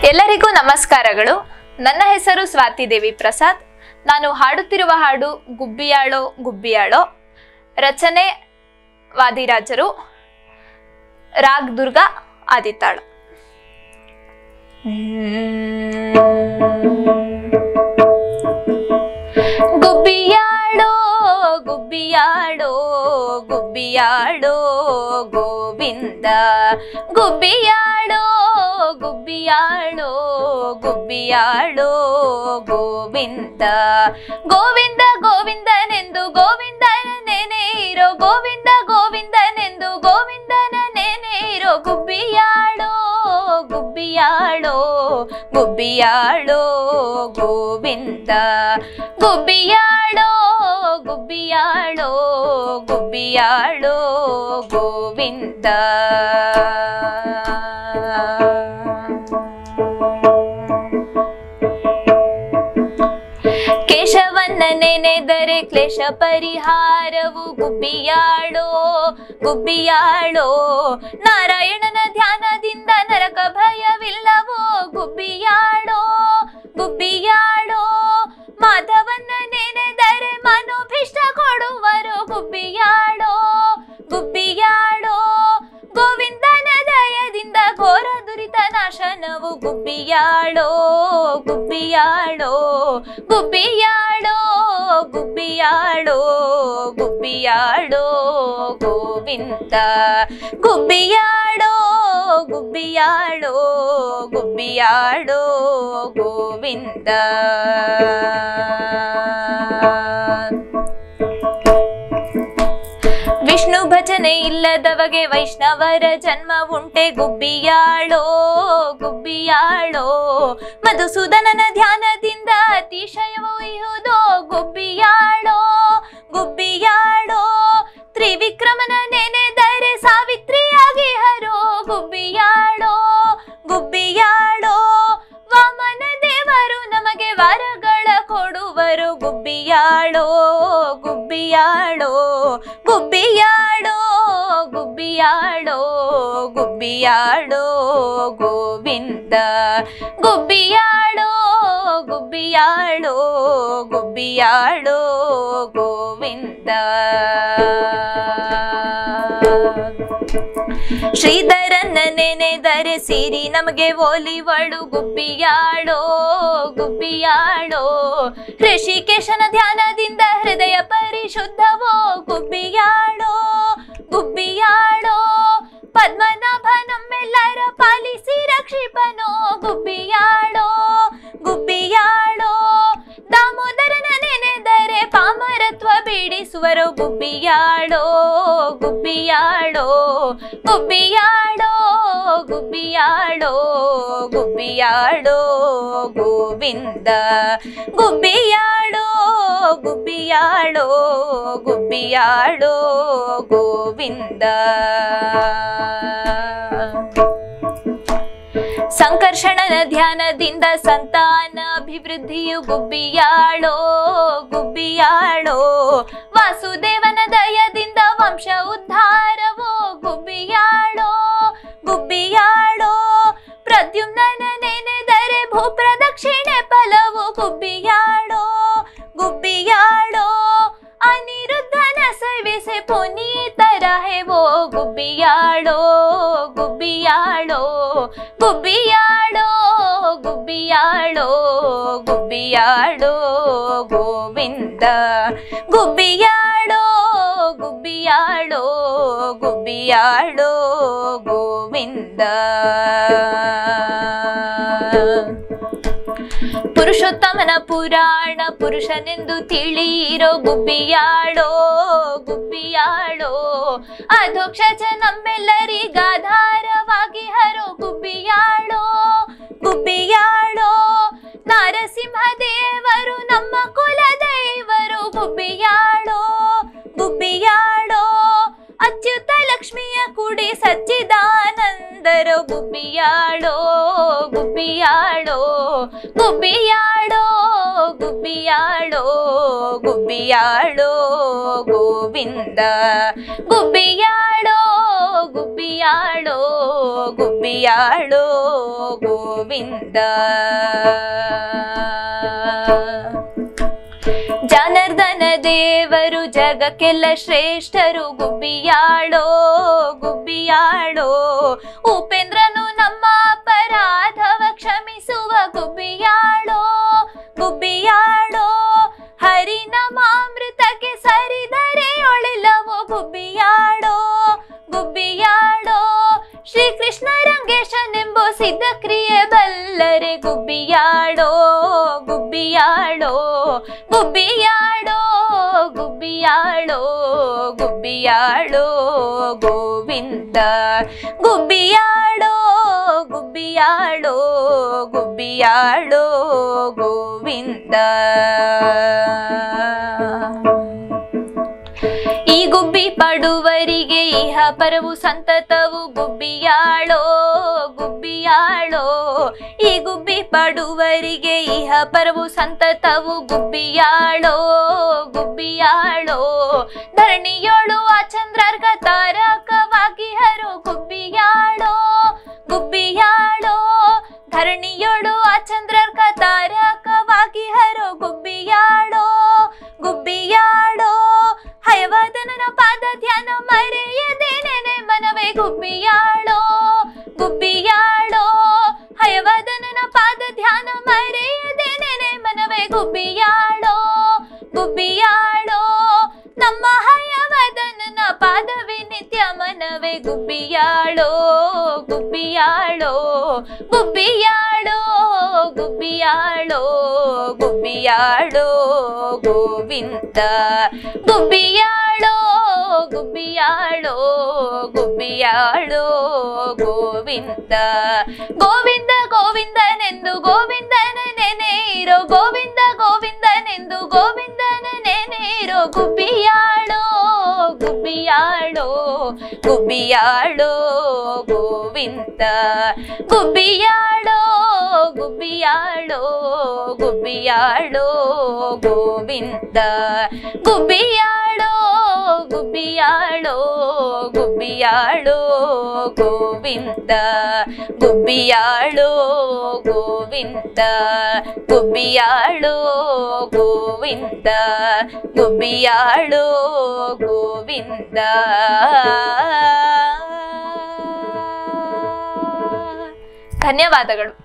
ಎಲ್ಲರಿಗೂ ನಮಸ್ಕಾರಗಳು ನನ್ನ ಹೆಸರು ಸ್ವಾತಿ ದೇವಿ ಪ್ರಸಾದ್ ನಾನು ಹಾಡುತ್ತಿರುವ ಹಾಡು ಗುಬ್ಬಿಯಾಳೋ ಗುಬ್ಬಿಯಾಳೋ ರಚನೆ ವಾದಿರಾಜರು ರಾಗ್ ದುರ್ಗಾ ಆದಿತ್ತಾಳು ಗುಬ್ಬಿಯಾಳೋ ಗುಬ್ಬಿಯಾಳೋ ಗುಬ್ಬಿಯಾಳೋ ಗೋವಿಂದ ಗುಬ್ಬಿಯಾಳೋ ಗುಬ್ಬಿಯಾಳೋ ಗುಬ್ಬಿಯಾಳೋ ಗೋವಿಂದ ಗೋವಿಂದ ಗೋವಿಂದನೆಂದು ಗೋವಿಂದನ ನೆನೆ ಇರೋ ಗೋವಿಂದ ಗೋವಿಂದನೆಂದು ಗೋವಿಂದನ ನೆನೆ ಇರೋ ಗುಬ್ಬಿಯಾಳೋ ಗುಬ್ಬಿಯಾಳೋ ಗುಬ್ಬಿಯಾಳೋ ಗೋವಿಂದ ಗುಬ್ಬಿಯಾಳೋ ಗುಬ್ಬಿಯಾಳೋ ಗುಬ್ಬಿಯಾಳೋ ಗೋವಿಂದ ಕೇಶವನ್ನ ನೆನೆದರೆ ಕ್ಲೇಶ ಪರಿಹಾರವು ಗುಬ್ಬಿಯಾಳೋ ಗುಬ್ಬಿಯಾಳೋ ನಾರಾಯಣನ ಧ್ಯಾನದಿಂದ ನರಕ ಭಯವಿಲ್ಲವೋ ಗುಬ್ಬಿಯಾಳೋ ಗುಬ್ಬಿಯಾಳೋ ಮಾಧವನ್ನ ನೆನೆದರೆ ಮನೋಭಿಷ್ಟ ಕೊಡುವರು ಗುಬ್ಬಿಯಾಳೋ ಗುಬ್ಬಿಯಾಳೋ ಗೋವಿಂದನ ದಯದಿಂದ ಘೋರ ದುರಿತ ನಾಶನವು ಗುಬ್ಬಿಯಾಳೋ ಗುಬ್ಬಿಯಾಳೋ ಗುಬ್ಬಿಯಾಳೋ ಗುಬ್ಬಿಯಾಳೋ ಗುಬ್ಬಿಯಾಳೋ ಗೋವಿಂದ ಗುಬ್ಬಿಯಾಳೋ ಗುಬ್ಬಿಯಾಳೋ ಗುಬ್ಬಿಯಾಳೋ ಗೋವಿಂದ ವಿಷ್ಣು ಭಜನೆ ಇಲ್ಲದವಗೆ ವೈಷ್ಣವರ ಜನ್ಮ ಉಂಟೆ ಗುಬ್ಬಿಯಾಳೋ ಗುಬ್ಬಿಯಾಳೋ ಮಧುಸೂದನನ ಧ್ಯಾನದಿಂದ ಅತಿಶಯವೋ ಇಹುದೋ ಗುಬ್ಬಿಯಾಳೋ ಗುಬ್ಬಿಯಾಳೋ ತ್ರಿವಿಕ್ರಮನ ನೆನೆದರೆ ಸಾವಿತ್ರಿಯಾಗಿ ಹರೋ ಗುಬ್ಬಿಯಾಳೋ ಗುಬ್ಬಿಯಾಳೋ ವಾಮನ ದೇವರು ನಮಗೆ ವರಗಳ ಕೊಡುವರು ಗುಬ್ಬಿಯಾಳೋ ಗುಬ್ಬಿಯಾಳೋ ಗುಬ್ಬಿಯಾಳೋ ಗುಬ್ಬಿಯಾಳೋ ಗುಬ್ಬಿಯಾಳೋ ಗೋವಿಂದ ಗುಬ್ಬಿಯಾಳೋ ಗುಬ್ಬಿಯಾಳೋ ಗುಬ್ಬಿಯಾಳೋ ಗೋವಿಂದ ಶ್ರೀಧರನ್ನ ನೆನೆದರೆ ಸಿರಿ ನಮಗೆ ಒಲಿವಳು ಗುಬ್ಬಿಯಾಳೋ ಗುಬ್ಬಿಯಾಳೋ ಋಷಿಕೇಶನ ಧ್ಯಾನದಿಂದ ಹೃದಯ ಪರಿಶುದ್ಧವೋ ಗುಬ್ಬಿಯಾಳೋ ಗುಬ್ಬಿಯಾಳೋ ಪದ್ಮನಾಭ ನಮ್ಮೆಲ್ಲರ ಪಾಲಿಸಿ ರಕ್ಷಿಪನೋ ಗುಬ್ಬಿಯಾಳೋ ಗುಬ್ಬಿಯಾಳೋ ದಾಮೋದರನ ನೆನೆದರೆ ಪಾಮರತ್ವ ಬಿಡಿಸುವರು ಗುಬ್ಬಿಯಾಳೋ ಗುಬ್ಬಿಯಾಳೋ ಗುಬ್ಬಿಯಾಳೋ ಗುಬ್ಬಿಯಾಳೋ ಗುಬ್ಬಿಯಾಳೋ ಗೋವಿಂದ ಗುಬ್ಬಿಯಾಳೋ ಗುಬ್ಬಿಯಾಳೋ ಗುಬ್ಬಿಯಾಳೋ ಗೋವಿಂದ ಸಂಕರ್ಷಣನ ಧ್ಯಾನದಿಂದ ಸಂತಾನ ಅಭಿವೃದ್ಧಿಯು ಗುಬ್ಬಿಯಾಳೋ ಗುಬ್ಬಿಯಾಳೋ ವಾಸುದೇವನ ದಯದಿಂದ ವಂಶ ಉದ್ಧಾರವೋ ಗುಬ್ಬಿಯಾಳೋ ಗುಬ್ಬಿಯಾಳೋ ಪ್ರದ್ಯುಮ್ನನ ನೆನೆದರೆ ಭೂಪ್ರದಕ್ಷಿಣೆ ಫಲವು ಗುಬ್ಬಿಯಾಳೋ ಗುಬ್ಬಿಯಾಳೋ ಅನಿರುದ್ಧನ ಸೇವಿಸಿ ಪುನೀತರ ಹೆವೋ ಗುಬ್ಬಿಯಾಳೋ ಗುಬ್ಬಿಯಾಳೋ ಗುಬ್ಬಿಯಾಳೋ ಗುಬ್ಬಿಯಾಳೋ ಗುಬ್ಬಿಯಾಳೋ ಗೋವಿಂದ ಗುಬ್ಬಿಯಾಳೋ ಗುಬ್ಬಿಯಾಳೋ ಗುಬ್ಬಿಯಾಳೋ ಗೋವಿಂದ ಪುರುಷೋತ್ತಮನ ಪುರಾಣ ಪುರುಷನೆಂದು ತಿಳಿಯಿರೋ ಗುಬ್ಬಿಯಾಳೋ ಗುಬ್ಬಿಯಾಳೋ ಅಧೋಕ್ಷಜ ನಮ್ಮೆಲ್ಲರಿಗಾಧಾರವಾಗಿ ಹರೋ ಗುಬ್ಬಿಯಾಳೋ ಗುಬ್ಬಿಯಾಳೋ ನಾರಸಿಂಹ ದೇವರು ನಮ್ಮ ಕುಲ ದೈವರು ಗುಬ್ಬಿಯಾಳೋ ಗುಬ್ಬಿಯಾಳೋ ಅಚ್ಯುತ ಲಕ್ಷ್ಮಿಯ ಕುಡಿ ಸಚ್ಚಿದಾನಂದರು ಗುಬ್ಬಿಯಾಳೋ ಗುಬ್ಬಿಯಾಳೋ ಗುಬ್ಬಿಯಾಳೋ ಗುಬ್ಬಿಯಾಳೋ ಗುಬ್ಬಿಯಾಳೋ ಗೋವಿಂದ ಗೋವಿಂದ ಗುಬ್ಬಿಯಾಳೋ ಗುಬ್ಬಿಯಾಳೋ ಗುಬ್ಬಿಯಾಳೋ ಗೋವಿಂದ ಜನಾರ್ದನ ದೇವರು ಜಗಕ್ಕೆಲ್ಲ ಶ್ರೇಷ್ಠರು ಗುಬ್ಬಿಯಾಳೋ ಗುಬ್ಬಿಯಾಳೋ ಉಪೇಂದ್ರನು ನಮ್ಮ ಅಪರಾಧವ ಕ್ಷಮಿಸುವ ಗುಬ್ಬಿಯಾಳೋ ಗುಬ್ಬಿಯಾಳೋ ಹರಿನಮಾಮೃತಕ್ಕೆ ಸರಿದರೆ ಒಳಿಲ್ಲವೋ ಗುಬ್ಬಿಯಾಳೋ ಗುಬ್ಬಿಯಾಳೋ ಶ್ರೀಕೃಷ್ಣ ರಂಗೇಶನೆಂಬೋ ಸಿದ್ಧ ಕ್ರಿಯೆ ಬಲ್ಲರೆ ಗುಬ್ಬಿಯಾಳೋ ಗುಬ್ಬಿಯಾಳೋ ಗುಬ್ಬಿಯಾಳೋ ಗುಬ್ಬಿಯಾಳೋ ಗುಬ್ಬಿಯಾಳೋ ಗೋವಿಂದ ಗುಬ್ಬಿಯಾಳೋ ಗುಬ್ಬಿಯಾಳೋ ಗುಬ್ಬಿಯಾಳೋ ಗೋವಿಂದ ಈ ಗುಬ್ಬಿ ಪಡುವರಿಗೆ ಇಹ ಪರವು ಸಂತತವು ಗುಬ್ಬಿಯಾಳೋ ಗುಬ್ಬಿಯಾಳೋ ಈ ಗುಬ್ಬಿ ಪಡುವರಿಗೆ ಇಹ ಪರವು ಸಂತತವು ಗುಬ್ಬಿಯಾಳೋ ಗುಬ್ಬಿಯಾಳೋ ಧರಣಿಯೋಳು ಆ ಚಂದ್ರರ್ಗ ತಾರಕವಾಗಿ ಹರು ಗುಬ್ಬಿಯಾಳೋ ಗುಬ್ಬಿಯಾಳೋ ಧರಣಿಯೋಳು ಆ ಚಂದ್ರರ್ಗ ತಾರಕವಾಗಿ ಹರೋ ಗುಬ್ಬಿಯಾಳೋ ಗುಬ್ಬಿಯಾಳೋ ಹಯವದನನ ಪಾದ ಧ್ಯಾನ ಮರೆಯದೆ ನೆನೆ ಮನವೇ ಗುಬ್ಬಿಯಾಳೋ ಗುಬ್ಬಿಯಾಳೋ ಹಯವದನನ ಪಾದ ಧ್ಯಾನ ಮರೆಯದೆ ನೆನೆ ಮನವೇ ಗುಬ್ಬಿಯಾಳೋ ಗುಬ್ಬಿಯಾಳೋ ನಮ್ಮ ಹಯವದನನ ಪಾದವೇ ನಿತ್ಯ ಮನವೇ ಗುಬ್ಬಿಯಾಳೋ ಗುಬ್ಬಿಯಾಳೋ ಗುಬ್ಬಿಯಾಳೋ ಗುಬ್ಬಿಯಾಳೋ ಗುಬ್ಬಿಯಾಳೋ ಗೋವಿಂದ ಗುಬ್ಬಿಯಾಳೋ ಗುಬ್ಬಿಯಾಳೋ ಗುಬ್ಬಿಯಾಳೋ ಗೋವಿಂದ ಗೋವಿಂದ ಗೋವಿಂದನೆಂದು ಗೋವಿಂದನ ನೆನೆಯಿರೋ ಗೋವಿಂದ ಗೋವಿಂದನೆಂದು ಗೋವಿಂದನ ನೆನೆಯಿರೋ ಗುಬ್ಬಿಯಾಳೋ ಗುಬ್ಬಿಯಾಳೋ ಗುಬ್ಬಿಯಾಳೋ ಗೋವಿಂದ ಗುಬ್ಬಿಯಾಳೋ ಗುಬ್ಬಿಯಾಳೋ ಗುಬ್ಬಿಯಾಳೋ ಗೋವಿಂದ ಗುಬ್ಬಿಯಾಳೋ ಗುಬ್ಬಿಯಾಳೋ ಗುಬ್ಬಿಯಾಳೋ ಗೋವಿಂದ ಗುಬ್ಬಿಯಾಳೋ ಗೋವಿಂದ ಗುಬ್ಬಿಯಾಳೋ ಗೋವಿಂದ ಗುಬ್ಬಿಯಾಳೋ ಗೋವಿಂದ ಧನ್ಯವಾದಗಳು